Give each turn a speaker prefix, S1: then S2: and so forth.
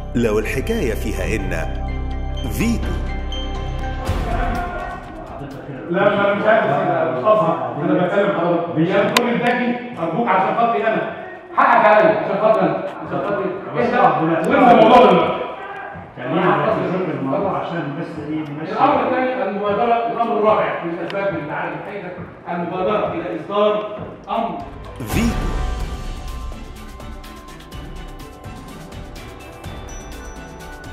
S1: لو الحكاية فيها إن فيتو
S2: لا ما انا مش عارف مش قصدي انا بتكلم حضرتك يا دكتور الذكي ارجوك عشان خاطري انا حقك عليا عشان خاطري انا عشان خاطري انت وانت الموضوع دلوقتي
S3: خلينا نشوف الموضوع عشان بس ايه نمشي
S2: الامر الثاني المبادره الامر الرابع من الاسباب اللي عدم الحقيقه المبادره الى اصدار امر
S1: فيتو